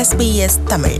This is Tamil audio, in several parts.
SBS தமிழ்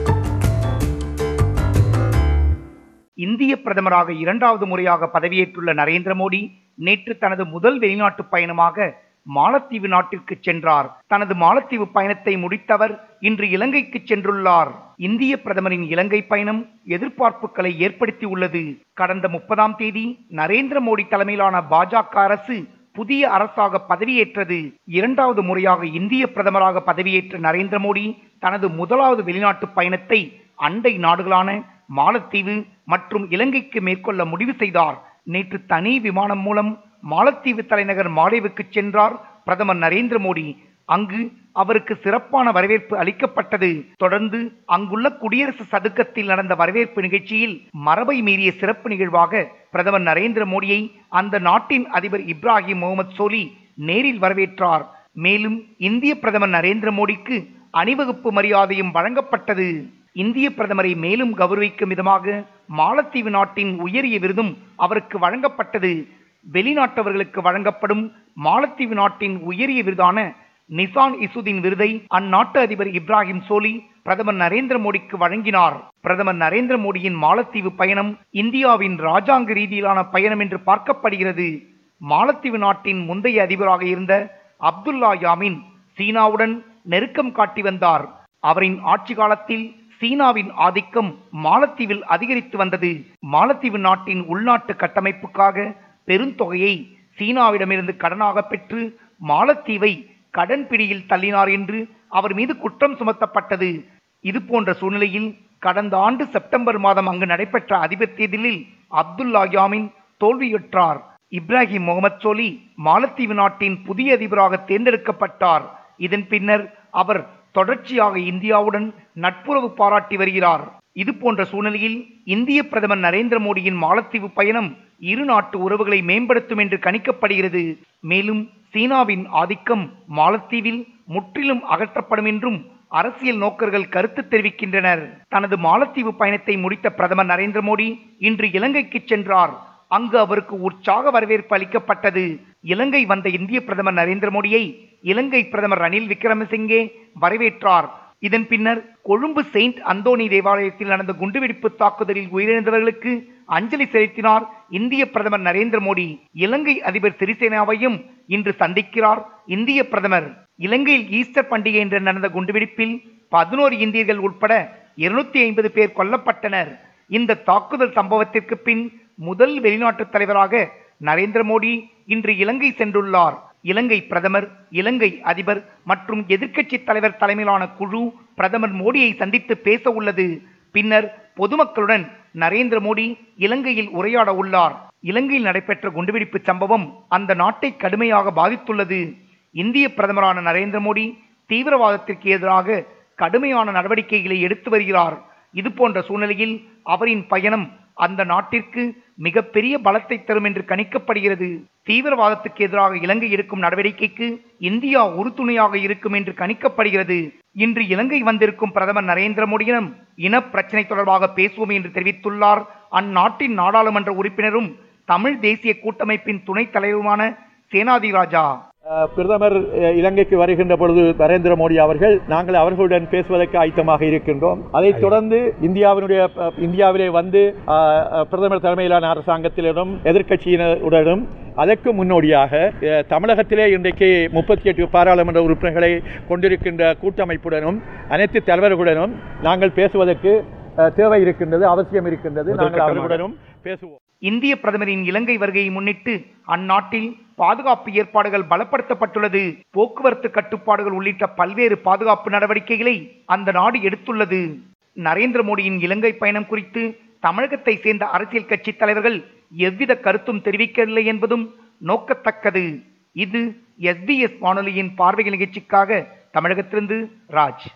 இந்திய பிரதமராக இரண்டாவது முறையாக பதவியேற்றுள்ள நரேந்திர மோடி நேற்று தனது முதல் வெளிநாட்டு பயணமாக மாலத்தீவு நாட்டிற்கு சென்றார் தனது மாலத்தீவு பயணத்தை முடித்தவர் இன்று இலங்கைக்கு சென்றுள்ளார் இந்திய பிரதமரின் இலங்கை பயணம் எதிர்பார்ப்புகளை ஏற்படுத்தி உள்ளது கடந்த முப்பதாம் தேதி நரேந்திர மோடி தலைமையிலான பாஜக அரசு புதிய அரசாக பதவியேற்றது இரண்டாவது முறையாக இந்திய பிரதமராக பதவியேற்ற நரேந்திர மோடி தனது முதலாவது வெளிநாட்டு பயணத்தை அண்டை நாடுகளான மாலத்தீவு மற்றும் இலங்கைக்கு மேற்கொள்ள முடிவு செய்தார் நேற்று தனி விமானம் மூலம் மாலத்தீவு தலைநகர் மாலேவுக்கு சென்றார் பிரதமர் நரேந்திர மோடி அங்கு அவருக்கு சிறப்பான வரவேற்பு அளிக்கப்பட்டது தொடர்ந்து அங்குள்ள குடியரசு சதுக்கத்தில் நடந்த வரவேற்பு நிகழ்ச்சியில் மரபை மீறிய சிறப்பு நிகழ்வாக பிரதமர் நரேந்திர மோடியை அந்த நாட்டின் அதிபர் இப்ராஹிம் முகமது சோலி நேரில் வரவேற்றார் மேலும் இந்திய பிரதமர் நரேந்திர மோடிக்கு அணிவகுப்பு மரியாதையும் வழங்கப்பட்டது இந்திய பிரதமரை மேலும் கௌரவிக்கும் விதமாக மாலத்தீவு நாட்டின் உயரிய விருதும் அவருக்கு வழங்கப்பட்டது வெளிநாட்டவர்களுக்கு வழங்கப்படும் மாலத்தீவு நாட்டின் உயரிய விருதான நிசான் இசுதீன் விருதை அந்நாட்டு அதிபர் இப்ராஹிம் சோலி பிரதமர் நரேந்திர மோடிக்கு வழங்கினார் பிரதமர் நரேந்திர மோடியின் மாலத்தீவு பயணம் இந்தியாவின் ராஜாங்க ரீதியிலான பயணம் என்று பார்க்கப்படுகிறது மாலத்தீவு நாட்டின் முந்தைய அதிபராக இருந்த அப்துல்லா யாமின் சீனாவுடன் நெருக்கம் காட்டி வந்தார் அவரின் ஆட்சி காலத்தில் சீனாவின் ஆதிக்கம் மாலத்தீவில் அதிகரித்து வந்தது மாலத்தீவு நாட்டின் உள்நாட்டு கட்டமைப்புக்காக பெருந்தொகையை சீனாவிடமிருந்து கடனாக பெற்று மாலத்தீவை கடன் பிடியில் தள்ளினார் என்று அவர் மீது குற்றம் சுமத்தப்பட்டது இது போன்ற சூழ்நிலையில் கடந்த ஆண்டு செப்டம்பர் மாதம் அங்கு நடைபெற்ற அதிபர் தேர்தலில் அப்துல்லா யாமின் தோல்வியுற்றார் இப்ராஹிம் முகமது சோலி மாலத்தீவு நாட்டின் புதிய அதிபராக தேர்ந்தெடுக்கப்பட்டார் இதன் பின்னர் அவர் தொடர்ச்சியாக இந்தியாவுடன் நட்புறவு பாராட்டி வருகிறார் இது போன்ற சூழ்நிலையில் இந்திய பிரதமர் நரேந்திர மோடியின் மாலத்தீவு பயணம் இரு நாட்டு உறவுகளை மேம்படுத்தும் என்று கணிக்கப்படுகிறது மேலும் சீனாவின் ஆதிக்கம் மாலத்தீவில் முற்றிலும் அகற்றப்படும் என்றும் அரசியல் நோக்கர்கள் கருத்து தெரிவிக்கின்றனர் தனது மாலத்தீவு பயணத்தை முடித்த பிரதமர் நரேந்திர மோடி இன்று இலங்கைக்கு சென்றார் அங்கு அவருக்கு உற்சாக வரவேற்பு அளிக்கப்பட்டது இலங்கை வந்த இந்திய பிரதமர் நரேந்திர மோடியை இலங்கை பிரதமர் ரணில் விக்ரமசிங்கே வரவேற்றார் இதன் பின்னர் கொழும்பு செயின்ட் அந்தோனி தேவாலயத்தில் நடந்த குண்டுவெடிப்பு தாக்குதலில் உயிரிழந்தவர்களுக்கு அஞ்சலி செலுத்தினார் இந்திய பிரதமர் நரேந்திர மோடி இலங்கை அதிபர் சிறிசேனாவையும் இன்று சந்திக்கிறார் இந்திய பிரதமர் இலங்கையில் ஈஸ்டர் பண்டிகை என்று நடந்த குண்டுவெடிப்பில் பதினோரு இந்தியர்கள் உட்பட இருநூத்தி ஐம்பது பேர் கொல்லப்பட்டனர் இந்த தாக்குதல் சம்பவத்திற்கு பின் முதல் வெளிநாட்டு தலைவராக நரேந்திர மோடி இன்று இலங்கை சென்றுள்ளார் இலங்கை பிரதமர் இலங்கை அதிபர் மற்றும் எதிர்க்கட்சி தலைவர் தலைமையிலான குழு பிரதமர் மோடியை சந்தித்து பேச உள்ளது பின்னர் பொதுமக்களுடன் நரேந்திர மோடி இலங்கையில் உரையாட உள்ளார் இலங்கையில் நடைபெற்ற குண்டுவெடிப்பு சம்பவம் அந்த நாட்டை கடுமையாக பாதித்துள்ளது இந்திய பிரதமரான நரேந்திர மோடி தீவிரவாதத்திற்கு எதிராக கடுமையான நடவடிக்கைகளை எடுத்து வருகிறார் இது போன்ற சூழ்நிலையில் அவரின் பயணம் அந்த நாட்டிற்கு மிகப்பெரிய பலத்தை தரும் என்று கணிக்கப்படுகிறது தீவிரவாதத்துக்கு எதிராக இலங்கை எடுக்கும் நடவடிக்கைக்கு இந்தியா உறுதுணையாக இருக்கும் என்று கணிக்கப்படுகிறது இன்று இலங்கை வந்திருக்கும் பிரதமர் நரேந்திர மோடியிடம் இன பிரச்சினை தொடர்பாக பேசுவோம் என்று தெரிவித்துள்ளார் அந்நாட்டின் நாடாளுமன்ற உறுப்பினரும் தமிழ் தேசிய கூட்டமைப்பின் துணைத் தலைவருமான சேனாதி ராஜா அஹ் பிரதமர் அஹ், இலங்கைக்கு வருகின்ற பொழுது நரேந்திர மோடி அவர்கள் நாங்கள் அவர்களுடன் பேசுவதற்கு ஆயத்தமாக இருக்கின்றோம் அதைத் தொடர்ந்து இந்தியாவினுடைய அஹ், இந்தியாவிலே வந்து அஹ், அஹ், பிரதமர் தலைமையிலான அரசாங்கத்தினரும் எதிர்க்கட்சியினருடனும் அதற்கு முன்னோடியாக அஹ், தமிழகத்திலே இன்றைக்கு முப்பத்தி எட்டு பாராளுமன்ற உறுப்பினர்களை கொண்டிருக்கின்ற கூட்டமைப்புடனும் அனைத்து தலைவர்களுடனும் நாங்கள் பேசுவதற்கு அஹ், தேவை இருக்கின்றது அவசியம் இருக்கின்றது நாங்கள் அவர்களுடனும் பேசுவோம் இந்திய பிரதமரின் இலங்கை வருகையை முன்னிட்டு அந்நாட்டில் பாதுகாப்பு ஏற்பாடுகள் பலப்படுத்தப்பட்டுள்ளது போக்குவரத்து கட்டுப்பாடுகள் உள்ளிட்ட பல்வேறு பாதுகாப்பு நடவடிக்கைகளை அந்த நாடு எடுத்துள்ளது நரேந்திர மோடியின் இலங்கை பயணம் குறித்து தமிழகத்தை சேர்ந்த அரசியல் கட்சி தலைவர்கள் எவ்வித கருத்தும் தெரிவிக்கவில்லை என்பதும் நோக்கத்தக்கது இது எஸ்பிஎஸ் வானொலியின் பார்வை நிகழ்ச்சிக்காக தமிழகத்திலிருந்து ராஜ்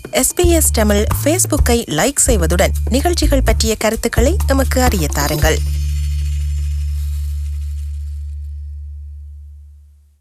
எஸ்பிஎஸ் தமிழ் ஃபேஸ்புக்கை லைக் செய்வதுடன் நிகழ்ச்சிகள் பற்றிய கருத்துக்களை எமக்கு அறிய தாருங்கள்